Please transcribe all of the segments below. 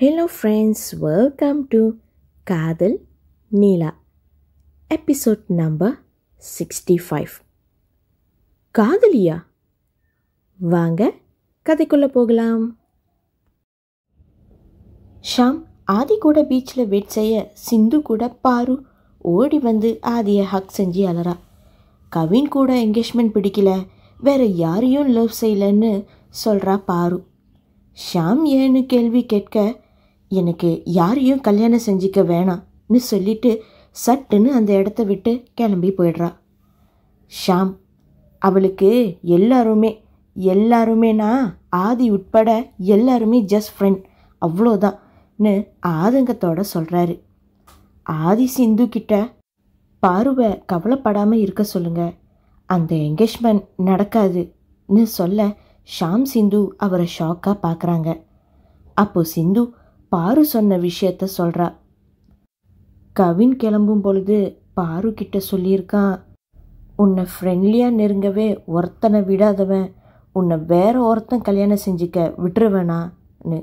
hello friends welcome to Kadhal Neela episode number sixty five காதலியா வாங்க கதைக்குள்ளே போகலாம் ஷாம் ஆதி கூட பீச்சில் வெயிட் செய்ய சிந்து கூட பாரு ஓடி வந்து ஆதியை ஹக் செஞ்சு அலறா கவின் கூட என்கேஜ்மெண்ட் பிடிக்கல வேற யாரையும் லவ் செய்யலன்னு சொல்கிறா பாரு ஷாம் ஏன்னு கேள்வி கேட்க எனக்கு யாரையும் கல்யாணம் செஞ்சுக்க வேணாம்னு சொல்லிட்டு சட்டுன்னு அந்த இடத்த விட்டு கிளம்பி போயிடுறா ஷாம் அவளுக்கு எல்லாருமே எல்லாருமேனா ஆதி உட்பட எல்லாருமே ஜஸ்ட் ஃப்ரெண்ட் அவ்வளோதான்னு ஆதங்கத்தோட சொல்கிறாரு ஆதி சிந்து கிட்ட பாருவை கவலைப்படாமல் இருக்க சொல்லுங்க அந்த என்கேஜ்மெண்ட் நடக்காதுன்னு சொல்ல ஷாம் சிந்து அவரை ஷாக்காக பார்க்குறாங்க அப்போ சிந்து பாரு சொன்ன விஷயத்த சொல்கிறா கவின் கிளம்பும் பொழுது பாரு கிட்ட சொல்லியிருக்கான் உன்னை ஃப்ரெண்ட்லியாக நெருங்கவே ஒருத்தனை விடாதவன் உன்னை வேற ஒருத்தன் கல்யாணம் செஞ்சுக்க விட்டுருவேனான்னு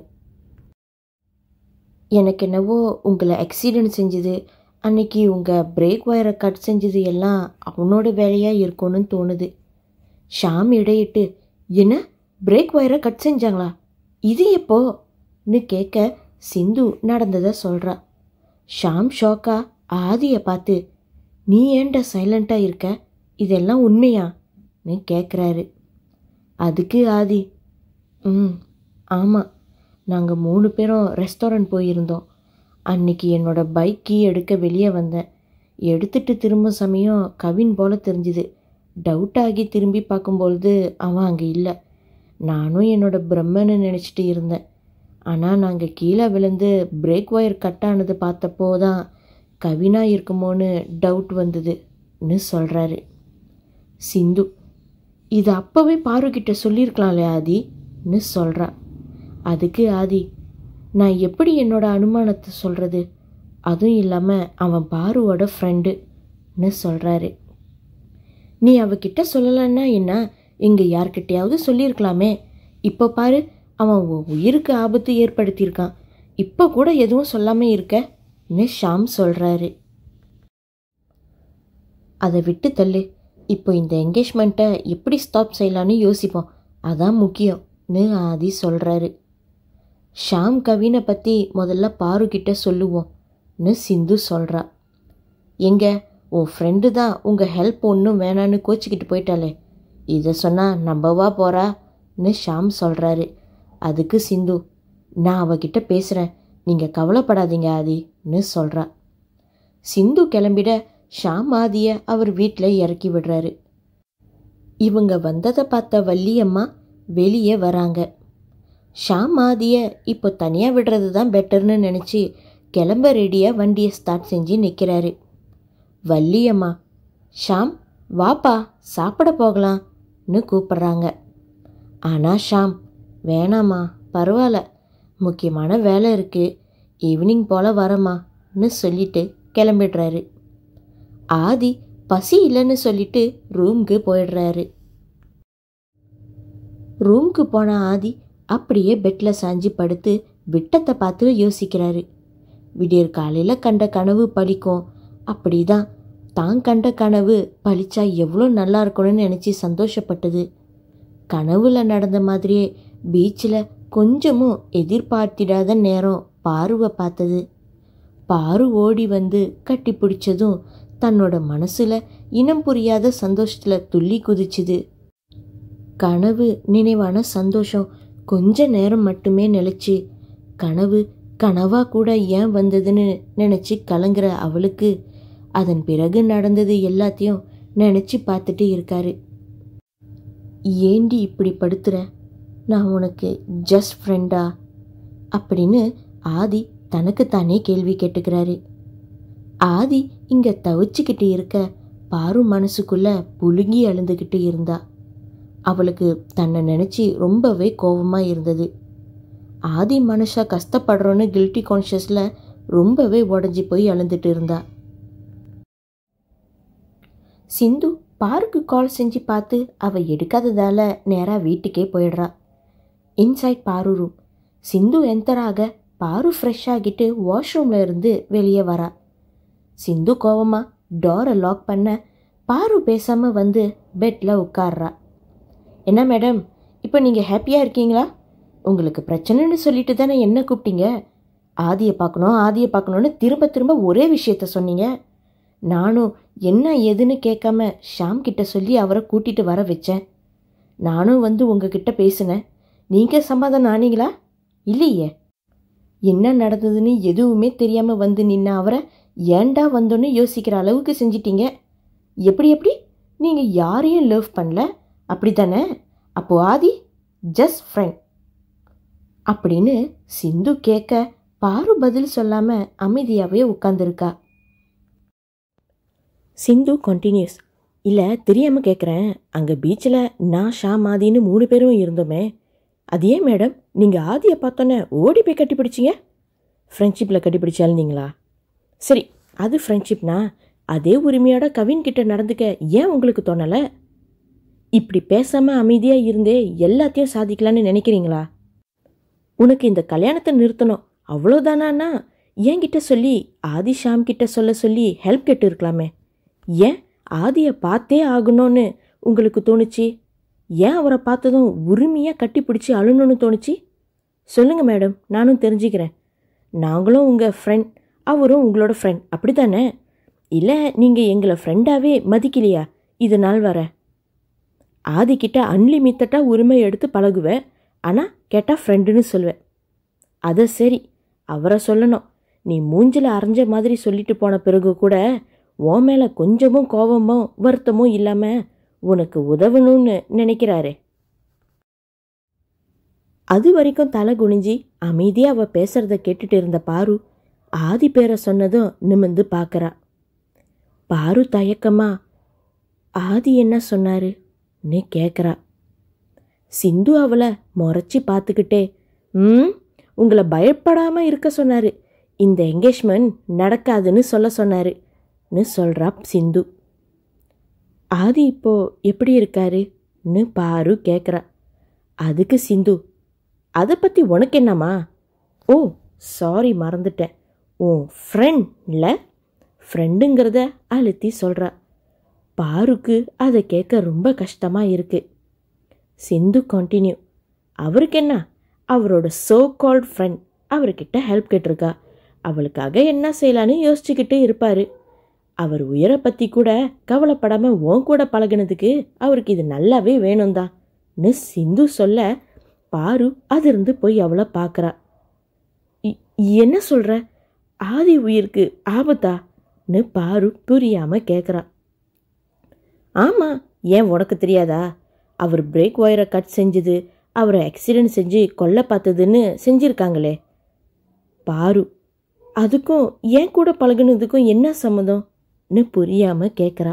எனக்கு என்னவோ உங்களை ஆக்சிடெண்ட் செஞ்சது அன்னைக்கு உங்கள் பிரேக் ஒயரை கட் செஞ்சது எல்லாம் அவனோட வேலையாக இருக்கும்னு தோணுது ஷாம் இடையிட்டு என்ன பிரேக் ஒயரை கட் செஞ்சாங்களா இது எப்போன்னு கேட்க சிந்து நடந்ததை சொல்கிறா ஷாம் ஷோக்கா ஆதியை பார்த்து நீ ஏன்டா சைலண்ட்டாக இருக்க இதெல்லாம் உண்மையான்னு கேட்குறாரு அதுக்கு ஆதி ம் ஆமாம் நாங்கள் மூணு பேரும் ரெஸ்டாரண்ட் போயிருந்தோம் அன்னைக்கு என்னோட பைக் கீ எடுக்க வெளியே வந்தேன் எடுத்துட்டு திரும்ப சமயம் கவின் போல தெரிஞ்சுது டவுட் ஆகி திரும்பி பார்க்கும்பொழுது அவன் அங்கே இல்லை நானும் என்னோட பிரம்மன்னு நினச்சிட்டு இருந்தேன் ஆனால் நாங்கள் கீழே விழுந்து பிரேக் ஒயர் கட் ஆனது பார்த்தப்போ தான் கவினா இருக்குமோன்னு டவுட் வந்ததுன்னு சொல்கிறாரு சிந்து இது அப்போவே பாருக்கிட்ட சொல்லியிருக்கலாம்ல ஆதின்னு சொல்கிறா அதுக்கு ஆதி நான் எப்படி என்னோட அனுமானத்தை சொல்கிறது அதுவும் இல்லாமல் அவன் பாருவோட ஃப்ரெண்டுன்னு சொல்கிறாரு நீ அவகிட்ட சொல்லலைன்னா என்ன இங்கே யார்கிட்டயாவது சொல்லியிருக்கலாமே இப்போ பாரு அவன் உன் உயிருக்கு ஆபத்து ஏற்படுத்தியிருக்கான் இப்போ கூட எதுவும் சொல்லாமல் இருக்கன்னு ஷாம் சொல்கிறாரு அதை விட்டு தள்ளு இப்போ இந்த என்கேஜ்மெண்ட்டை எப்படி ஸ்டாப் செய்யலான்னு யோசிப்போம் அதான் முக்கியம்னு ஆதி சொல்கிறாரு ஷாம் கவினை பற்றி முதல்ல பாருக்கிட்ட சொல்லுவோம்னு சிந்து சொல்கிறா எங்க உன் ஃப்ரெண்டு தான் உங்கள் ஹெல்ப் ஒன்றும் வேணான்னு கோச்சிக்கிட்டு போயிட்டாலே இதை சொன்னால் நம்பவா போறான்னு ஷாம் சொல்கிறாரு அதுக்கு சிந்து நான் அவகிட்ட பேசுகிறேன் நீங்கள் கவலைப்படாதீங்க ஆதின்னு சொல்கிறா சிந்து கிளம்பிட ஷாம் ஆதியை அவர் வீட்டில் இறக்கி விடுறாரு இவங்க வந்ததை பார்த்த வள்ளியம்மா வெளியே வராங்க ஷாம் ஆதியை இப்போ தனியாக விடுறது தான் பெட்டர்னு நினச்சி கிளம்ப ரெடியாக வண்டியை ஸ்டார்ட் செஞ்சு நிற்கிறாரு வள்ளியம்மா ஷாம் வாப்பா சாப்பிட போகலாம்னு கூப்பிட்றாங்க ஆனால் ஷாம் வேணாம்மா பரவாயில்ல முக்கியமான வேலை இருக்குது ஈவினிங் போல் வரமான்னு சொல்லிட்டு கிளம்பிடுறாரு ஆதி பசி இல்லைன்னு சொல்லிட்டு ரூம்க்கு போயிடுறாரு ரூம்க்கு போன ஆதி அப்படியே பெட்டில் சாஞ்சி படுத்து விட்டத்தை பார்த்து யோசிக்கிறாரு விடியற் காலையில் கண்ட கனவு பழிக்கும் அப்படிதான் தான் கண்ட கனவு பழிச்சா எவ்வளோ நல்லா இருக்கணும்னு நினச்சி சந்தோஷப்பட்டது கனவுல நடந்த மாதிரியே பீச்சில் கொஞ்சமும் எதிர்பார்த்திடாத நேரம் பாருவை பார்த்தது பாரு ஓடி வந்து கட்டி பிடிச்சதும் தன்னோட மனசில் இனம் புரியாத சந்தோஷத்தில் துள்ளி குதிச்சுது கனவு நினைவான சந்தோஷம் கொஞ்ச நேரம் மட்டுமே நிலச்சி கனவு கனவா கூட ஏன் வந்ததுன்னு நினச்சி கலங்குற அவளுக்கு அதன் பிறகு நடந்தது எல்லாத்தையும் நினச்சி பார்த்துட்டு இருக்காரு ஏண்டி இப்படி படுத்துற நான் உனக்கு ஜஸ்ட் ஃப்ரெண்டா அப்படின்னு ஆதி தனக்குத்தானே கேள்வி கேட்டுக்கிறாரு ஆதி இங்கே தவிச்சுக்கிட்டு இருக்க பாரு மனசுக்குள்ள புழுங்கி அழுந்துக்கிட்டு இருந்தா அவளுக்கு தன்னை நினச்சி ரொம்பவே கோபமாக இருந்தது ஆதி மனுஷா கஷ்டப்படுறோன்னு கில்ட்டி கான்ஷியஸில் ரொம்பவே உடஞ்சி போய் அழுந்துட்டு இருந்தா சிந்து பாருக்கு கால் செஞ்சு பார்த்து அவள் எடுக்காததால் நேராக வீட்டுக்கே போயிடுறா இன்சைட் பாரு ரூம் சிந்து என்டராக பாரு ஃப்ரெஷ் ஆகிட்டு வாஷ்ரூமில் இருந்து வெளியே வரா சிந்து கோவமா டோரை லாக் பண்ண பாரு பேசாமல் வந்து பெட்டில் உட்கார்றா என்ன மேடம் இப்போ நீங்கள் ஹாப்பியாக இருக்கீங்களா உங்களுக்கு பிரச்சனைன்னு சொல்லிட்டு தானே என்ன கூப்பிட்டீங்க ஆதியை பார்க்கணும் ஆதியை பார்க்கணுன்னு திரும்ப திரும்ப ஒரே விஷயத்த சொன்னீங்க நானும் என்ன ஏதுன்னு கேட்காம ஷாம் கிட்ட சொல்லி அவரை கூட்டிட்டு வர வச்சேன் நானும் வந்து உங்ககிட்ட பேசினேன் நீங்கள் சமாதானம் ஆனீங்களா இல்லையே என்ன நடந்ததுன்னு எதுவுமே தெரியாமல் வந்து நின்ன அவரை ஏன்டா வந்தோன்னு யோசிக்கிற அளவுக்கு செஞ்சிட்டீங்க எப்படி எப்படி நீங்கள் யாரையும் லவ் பண்ணல அப்படி தானே அப்போ ஆதி ஜஸ்ட் ஃப்ரெண்ட் அப்படின்னு சிந்து கேட்க பாரு பதில் சொல்லாம அமைதியாகவே உட்காந்துருக்கா சிந்து கண்டினியூஸ் இல்லை தெரியாமல் கேட்குறேன் அங்கே பீச்சில் நான் ஷா மாதின்னு மூணு பேரும் இருந்தோமே அது ஏன் மேடம் நீங்கள் ஆதியை பார்த்தோன்னே ஓடி போய் கட்டிப்பிடிச்சிங்க ஃப்ரெண்ட்ஷிப்பில் கட்டிப்பிடிச்சு அழுந்தீங்களா சரி அது ஃப்ரெண்ட்ஷிப்னா அதே உரிமையோட கவின் கிட்ட நடந்துக்க ஏன் உங்களுக்கு தோணலை இப்படி பேசாமல் அமைதியாக இருந்தே எல்லாத்தையும் சாதிக்கலான்னு நினைக்கிறீங்களா உனக்கு இந்த கல்யாணத்தை நிறுத்தணும் அவ்வளோதானா என்கிட்ட சொல்லி ஆதி ஷாம் கிட்ட சொல்ல சொல்லி ஹெல்ப் கேட்டு இருக்கலாமே ஏன் ஆதியை பார்த்தே ஆகணும்னு உங்களுக்கு தோணுச்சு ஏன் அவரை பார்த்ததும் உரிமையாக கட்டி பிடிச்சி அழுணுன்னு தோணுச்சு சொல்லுங்க மேடம் நானும் தெரிஞ்சுக்கிறேன் நாங்களும் உங்கள் ஃப்ரெண்ட் அவரும் உங்களோட ஃப்ரெண்ட் அப்படி தானே இல்லை நீங்கள் எங்களை ஃப்ரெண்டாகவே மதிக்கலையா இது நாள் வர ஆதிக்கிட்ட அன்லிமிட்டடாக உரிமை எடுத்து பழகுவேன் ஆனால் கேட்டால் ஃப்ரெண்டுன்னு சொல்லுவேன் அதை சரி அவரை சொல்லணும் நீ மூஞ்சில் அரைஞ்ச மாதிரி சொல்லிட்டு போன பிறகு கூட உன் மேலே கொஞ்சமும் கோபமோ வருத்தமும் இல்லாமல் உனக்கு உதவணும்னு நினைக்கிறாரே அது வரைக்கும் தலை குனிஞ்சி அமைதியாக அவள் பேசுறத கேட்டுட்டு இருந்த பாரு ஆதி பேரை சொன்னதும் நிமிந்து பார்க்கறா பாரு தயக்கமா ஆதி என்ன சொன்னாருன்னு கேட்குறா சிந்து அவளை முறைச்சி பார்த்துக்கிட்டே ம் உங்களை பயப்படாமல் இருக்க சொன்னார் இந்த என்கேஜ்மெண்ட் நடக்காதுன்னு சொல்ல சொன்னாருன்னு சொல்கிறா சிந்து ஆதி இப்போ எப்படி இருக்காருன்னு பாரு கேட்குறா அதுக்கு சிந்து அதை பற்றி உனக்கு என்னம்மா ஓ சாரி மறந்துட்டேன் உன் ஃப்ரெண்ட் இல்லை ஃப்ரெண்டுங்கிறத அழுத்தி சொல்கிறா பாருக்கு அதை கேட்க ரொம்ப கஷ்டமாக இருக்குது சிந்து கண்டினியூ அவருக்கு என்ன அவரோட சோ கால்ட் ஃப்ரெண்ட் அவர்கிட்ட ஹெல்ப் கேட்டிருக்கா அவளுக்காக என்ன செய்யலான்னு யோசிச்சுக்கிட்டு இருப்பார் அவர் உயரை பற்றி கூட கவலைப்படாமல் உன் கூட பழகினதுக்கு அவருக்கு இது நல்லாவே வேணும்தான்னு சிந்து சொல்ல பாரு அதிருந்து போய் அவளை பார்க்குறா என்ன சொல்கிற ஆதி உயிருக்கு ஆபத்தான்னு பாரு புரியாமல் கேட்குறா ஆமாம் ஏன் உனக்கு தெரியாதா அவர் பிரேக் ஒயரை கட் செஞ்சது அவரை ஆக்சிடென்ட் செஞ்சு கொல்ல பார்த்ததுன்னு செஞ்சிருக்காங்களே பாரு அதுக்கும் ஏன் கூட பழகுனதுக்கும் என்ன சம்மதம்னு புரியாம கேட்குறா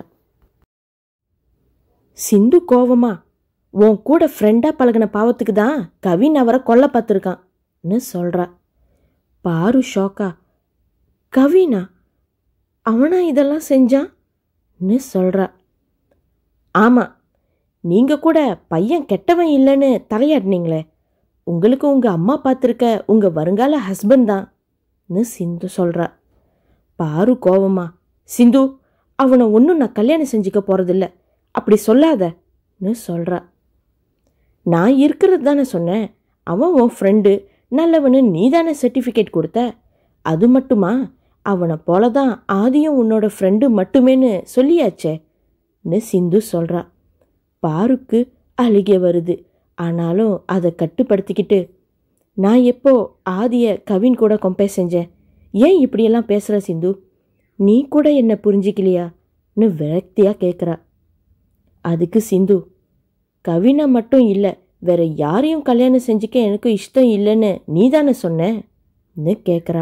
சிந்து கோவமா உன் கூட ஃப்ரெண்டாக பழகின பாவத்துக்கு தான் கவின் அவரை கொல்ல பார்த்துருக்கான்னு சொல்கிறா பாரு ஷோக்கா கவினா அவனா இதெல்லாம் செஞ்சான்னு சொல்கிறா ஆமாம் நீங்கள் கூட பையன் கெட்டவன் இல்லைன்னு தலையாட்டினீங்களே உங்களுக்கு உங்கள் அம்மா பார்த்துருக்க உங்கள் வருங்கால ஹஸ்பண்ட் தான்னு சிந்து சொல்கிறா பாரு கோவமா சிந்து அவனை ஒன்றும் நான் கல்யாணம் செஞ்சுக்க போகிறதில்ல அப்படி சொல்லாதன்னு சொல்கிறா நான் இருக்கிறது தானே சொன்னேன் அவன் உன் ஃப்ரெண்டு நல்லவனு நீ தானே சர்டிஃபிகேட் கொடுத்த அது மட்டுமா அவனை போல தான் ஆதியும் உன்னோட ஃப்ரெண்டு மட்டுமேன்னு சொல்லியாச்சேன்னு சிந்து சொல்கிறா பாருக்கு அழுகை வருது ஆனாலும் அதை கட்டுப்படுத்திக்கிட்டு நான் எப்போ ஆதியை கவின் கூட கம்பேர் செஞ்சேன் ஏன் இப்படியெல்லாம் பேசுகிற சிந்து நீ கூட என்னை புரிஞ்சிக்கலையான்னு விரக்தியாக கேட்குறா அதுக்கு சிந்து கவினை மட்டும் இல்லை வேற யாரையும் கல்யாணம் செஞ்சுக்க எனக்கு இஷ்டம் இல்லைன்னு நீ தானே சொன்னேன்னு கேட்குறா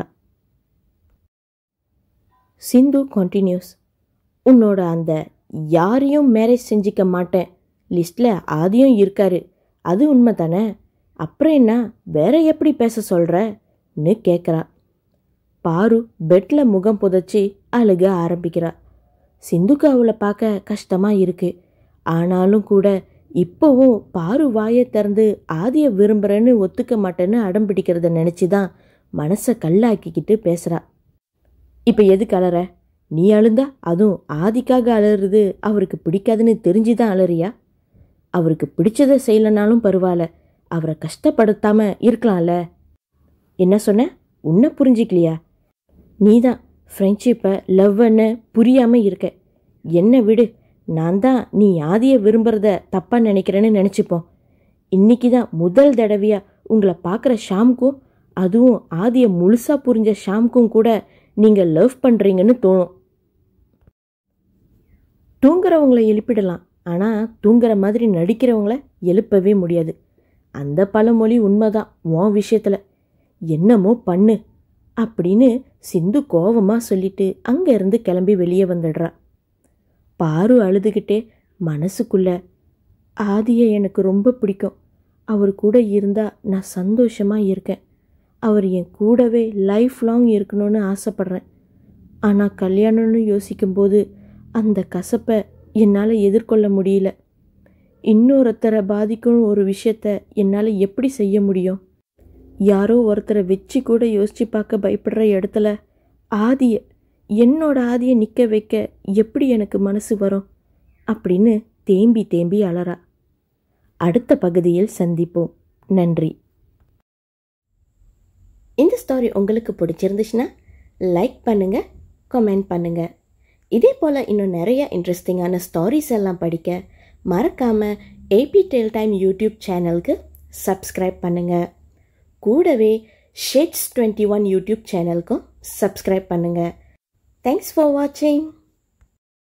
சிந்து கண்டினியூஸ் உன்னோட அந்த யாரையும் மேரேஜ் செஞ்சிக்க மாட்டேன் லிஸ்ட்டில் ஆதியும் இருக்காரு அது உண்மை தானே அப்புறம் என்ன வேற எப்படி பேச சொல்கிறன்னு கேட்குறா பாரு பெட்டில் முகம் புதைச்சி அழுக ஆரம்பிக்கிறா சிந்துக்கு அவளை பார்க்க கஷ்டமாக இருக்கு ஆனாலும் கூட இப்போவும் பாரு வாயை திறந்து ஆதியை விரும்புகிறேன்னு ஒத்துக்க மாட்டேன்னு அடம் பிடிக்கிறத நினச்சி தான் மனசை கல்லாக்கிக்கிட்டு பேசுகிறா இப்போ எதுக்கு அலற நீ அழுந்தா அதுவும் ஆதிக்காக அலறுறது அவருக்கு பிடிக்காதுன்னு தெரிஞ்சு தான் அலறியா அவருக்கு பிடிச்சதை செய்யலைனாலும் பரவாயில்ல அவரை கஷ்டப்படுத்தாம இருக்கலாம்ல என்ன சொன்ன உன்னை புரிஞ்சிக்கலையா நீ தான் ஃப்ரெண்ட்ஷிப்பை லவ்ன்னு புரியாமல் இருக்க என்ன விடு நான் தான் நீ ஆதியை விரும்புகிறத தப்பாக நினைக்கிறேன்னு நினச்சிப்போம் இன்னைக்கு தான் முதல் தடவையாக உங்களை பார்க்குற ஷாம்க்கும் அதுவும் ஆதியை முழுசாக புரிஞ்ச ஷாம்க்கும் கூட நீங்கள் லவ் பண்ணுறீங்கன்னு தோணும் தூங்குறவங்கள எழுப்பிடலாம் ஆனால் தூங்குற மாதிரி நடிக்கிறவங்கள எழுப்பவே முடியாது அந்த பழமொழி உண்மைதான் உன் விஷயத்தில் என்னமோ பண்ணு அப்படின்னு சிந்து கோவமாக சொல்லிட்டு அங்கேருந்து கிளம்பி வெளியே வந்துடுறா பாரு அழுதுகிட்டே மனசுக்குள்ள ஆதியை எனக்கு ரொம்ப பிடிக்கும் அவர் கூட இருந்தால் நான் சந்தோஷமாக இருக்கேன் அவர் என் கூடவே லைஃப் லாங் இருக்கணும்னு ஆசைப்பட்றேன் ஆனால் கல்யாணம்னு யோசிக்கும்போது அந்த கசப்பை என்னால் எதிர்கொள்ள முடியல இன்னொருத்தரை பாதிக்கும் ஒரு விஷயத்த என்னால் எப்படி செய்ய முடியும் யாரோ ஒருத்தரை வச்சு கூட யோசிச்சு பார்க்க பயப்படுற இடத்துல ஆதியை என்னோட ஆதியை நிற்க வைக்க எப்படி எனக்கு மனசு வரும் அப்படின்னு தேம்பி தேம்பி அலறா அடுத்த பகுதியில் சந்திப்போம் நன்றி இந்த ஸ்டோரி உங்களுக்கு பிடிச்சிருந்துச்சுன்னா லைக் பண்ணுங்கள் கமெண்ட் பண்ணுங்கள் இதே போல் இன்னும் நிறைய இன்ட்ரெஸ்டிங்கான ஸ்டோரிஸ் எல்லாம் படிக்க மறக்காமல் ஏபி டெல் டைம் யூடியூப் சேனலுக்கு சப்ஸ்கிரைப் பண்ணுங்கள் கூடவே ஷேட்ஸ் டுவெண்ட்டி ஒன் யூடியூப் சேனலுக்கும் சப்ஸ்கிரைப் பண்ணுங்கள் தேங்க்ஸ் ஃபார் வாட்சிங்